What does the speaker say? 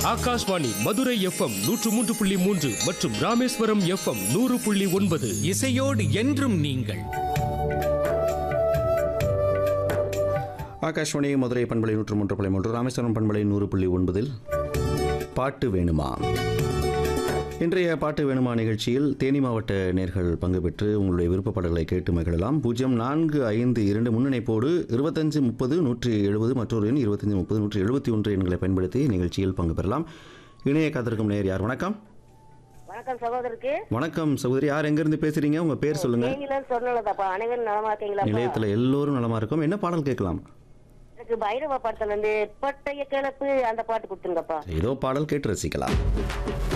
Akashvani Madurai FM நூற்று மூன்று புள்ளி மூன்று மற்றும் ராமேஸ்வரம் எஃப்எம் நூறு புள்ளி ஒன்பது இசையோடு என்றும் நீங்கள் ஆகாஷ்வாணி மதுரை பண்பலை நூற்று மூன்று புள்ளி மூன்று ராமேஸ்வரம் பண்பலை நூறு புள்ளி ஒன்பதில் பாட்டு வேணுமா இன்றைய பாட்டு வேணுமா நிகழ்ச்சியில் தேனி மாவட்ட நேர்கள் பங்கு பெற்று உங்களுடைய விருப்பப்பாடல்களை கேட்டு மகிழலாம் பூஜ்ஜியம் நான்கு ஐந்து இரண்டு முன்னிணைப்போடு இருபத்தஞ்சு முப்பது நூற்றி எழுபது மற்றொரு எண் இருபத்தஞ்சு முப்பது நூற்றி எழுபத்தி ஒன்று எண்களை பயன்படுத்தி நிகழ்ச்சியில் பங்கு பெறலாம் இணைய காத்திருக்கும் நேர் யார் வணக்கம் வணக்கம் சகோதரருக்கு வணக்கம் சகோதரி யார் எங்கேருந்து பேசுறீங்க உங்கள் பேர் சொல்லுங்க தேனியிலன்னு சொன்னதாப்பா அனைவரும் நலமா இருக்கீங்களா நிலையத்தில் எல்லோரும் நலமா இருக்கும் என்ன பாடல் கேட்கலாம் எனக்கு பைரவ படத்துல இருந்து பட்டய கிளப்பு அந்த பாட்டு கொடுத்துருங்கப்பா ஏதோ பாடல் கேட்டு ரசிக்கலாம்